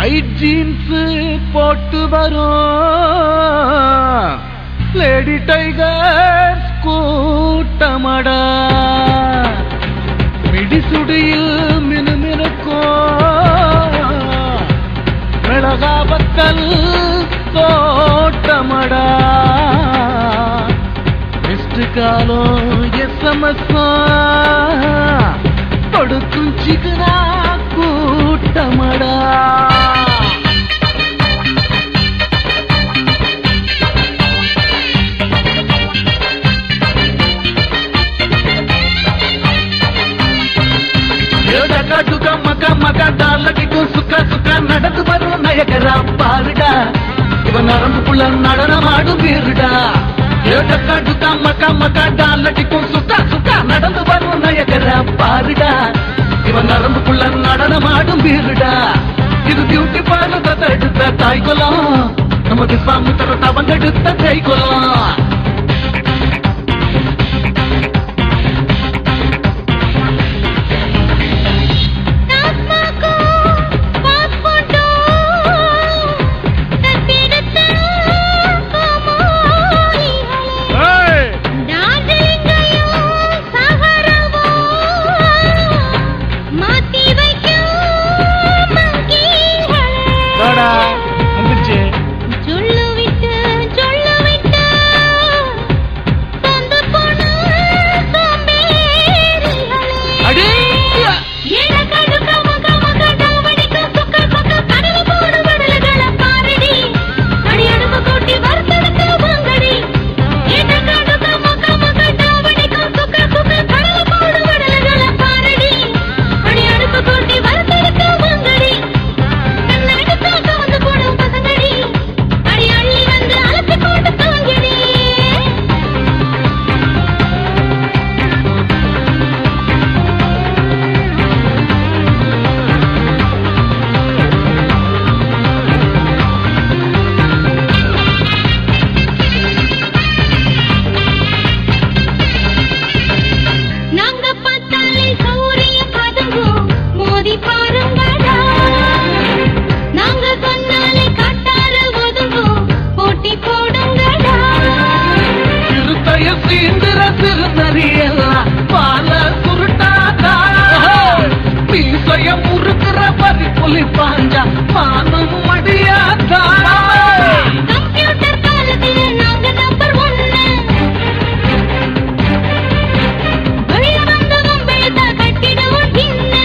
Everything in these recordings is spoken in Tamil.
டைட் ஜீன்ஸ் போட்டு வரும் லேடி டைகர் கூட்டமடா மிடிசுடியில் மினுமினுக்கும் மிளகாபத்தல் தோட்டமடா மிஸ்டு காலம் எஸ்எம்எஸ் கொடுக்கும் சிக்கனா கூட்டமடா ஏடகாட்டுக மக மக டாலடிக்கும் சுக்க சுக்க நடந்து வரும் நயகரா பாருடா இவன் நரம்புக்குள்ள நடனமாடும் வீருடா ஏடகாட்டுக மக மக டாலடிக்கும் சுக்க சுக்க நடந்து வரும் நயகரா பாருடா இவன் நரம்புக்குள்ள நடனமாடும் வீருடா இது பியூட்டி பார்லர் எடுத்த தாய்குலம் நமது சாமுத்திர தவங்கெடுத்த கைகுலம் டாஸ்மாகோ பாஸ்போர்ட்டோ தத்தெடுத்த கோமாளிகளே டார்ஜிலிங்கையும் சஹராவோ மாத்தி வைக்கும் மங்கீகளே வந்துருச்சு சொல்லு விட்டு சொல்லு விட்டு சொந்த போன சோம்பேறிகளே அடே ஏழக்கடுக்க மக மக டாவடிக்க சுக்க பக்க கடல போடு வடலகள பாரடி அடி அடுப்பு கூட்டி வறுத்தெடுத்து வாங்கடி ஏழக்கடுக்க மக மக டாவடிக்க சுக்க சுக்க கடல போடு வடலகள பாரடி அடி அடுப்பு கூட்டி வறுத்தெடுத்து வாங்கடி கண்ணாடிக்காக வந்து போடும் பசங்கடி அடி அள்ளி வந்து அலசி போட்டு தாங்கடி நாங்க பார்த்தாலே சௌரிய பதங்கும் மோதி பாருங்கடா நாங்க சொன்னாலே காட்டாறு ஒதுங்கும் போட்டி போடுங்கடா சிறுத்தைய சீந்திர சிறுநரியெல்லாம் பால சுருட்டாதா மீசைய முறுக்குற பறி புலி பாஞ்சா மானம் மடியாதா கம்ப்யூட்டர் காலத்துல நாங்க நம்பர் ஒன்னு வெளிய வந்தவன் வெளுத்தா கட்டிடுவோம் தின்னு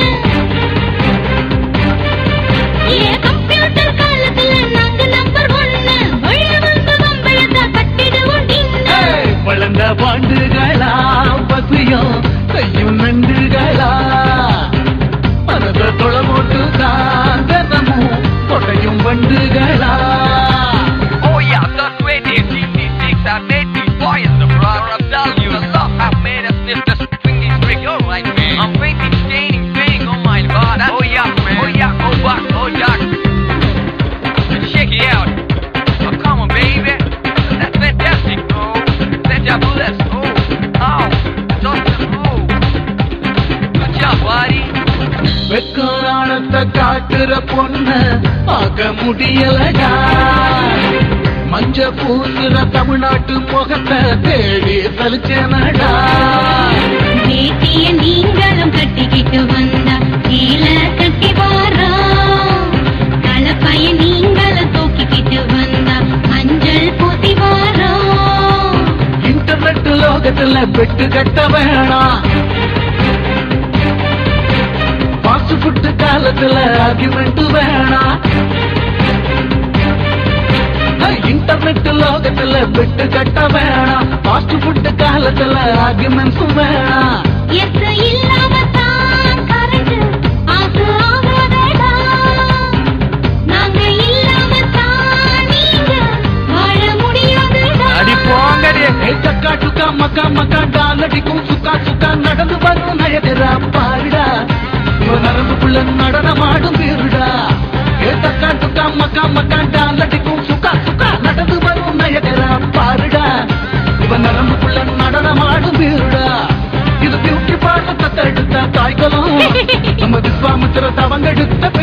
ஏ கம்ப்யூட்டர் காலத்துல நாங்க நம்பர் ஒன்னு வெளிய வந்தவன் வெளுத்தா கட்டிடுவோம் தின்னு ஏய், வளர்ந்த பாண்டுகளா பசியும் கையும் நண்டுகளா மனத தொளமோட்டு காந்தனமும் கொடையும் வண்டுகளா Oh yeah, the radio GT6 I made these boys the brother of value. The stuff I made us sniff the swingy trick. You're right, man. I'm painting, staining, staying on my god. Oh yeah, man. Oh yeah, oh back, oh yeah. Check it out. Oh come on, baby. That's fantastic, oh. That's your bless, oh. Oh, just oh. Good job, buddy. வெக்காரணத்தை காட்டுற பொண்ணு பார்க்க முடியலடா மஞ்ச பூசுற தமிழ்நாட்டு முகத்தை தேடி சலிச்சனடா வேட்டிய நீங்களும் கட்டிக்கிட்டு வந்தா கீழே கட்டி வாரோம் கலப்பைய நீங்களும் தூக்கிக்கிட்டு வந்தா மஞ்சள் பூசி வாரோம் இன்டர்நெட் லோகத்துல பெட்டு கட்ட வேணாம் ஃபாஸ்ட் ஃபுட் காலத்துல ஆர்குமெண்ட் வேணாம் இன்டர்நெட் லோகத்துல பெட்டு கட்ட வேணாம் ஃபாஸ்ட் ஃபுட் காலத்துல ஆர்குமெண்ட்ஸும் வேணாம் எஸ் இல்லாம தான் கரண்ட் ஆசு ஆகாதடா நாங்க இல்லாம தான் நீங்க வாழ முடியாதுடா டக்கா டுக்கா மக்கா மக்கா டாலடிக்கும் சுக்கா சுக்கா நடந்து வரும் நயகரா பாருடா இவன் நரம்புக்குள்ள நடனமாடும் வீருடா ஏ தக்கா டுக்கா மக்கா மக்கா டாலடிக்கும் சுக்கா சுக்கா நடந்து வரும் நயகரா பாருடா இவன் நரம்புக்குள்ள நடனமாடும் வீருடா இது பியூட்டி பாட தத்தெடுத்த தாய்களும் நம்ம விஸ்வாமித்திர தவங்கெடுத்த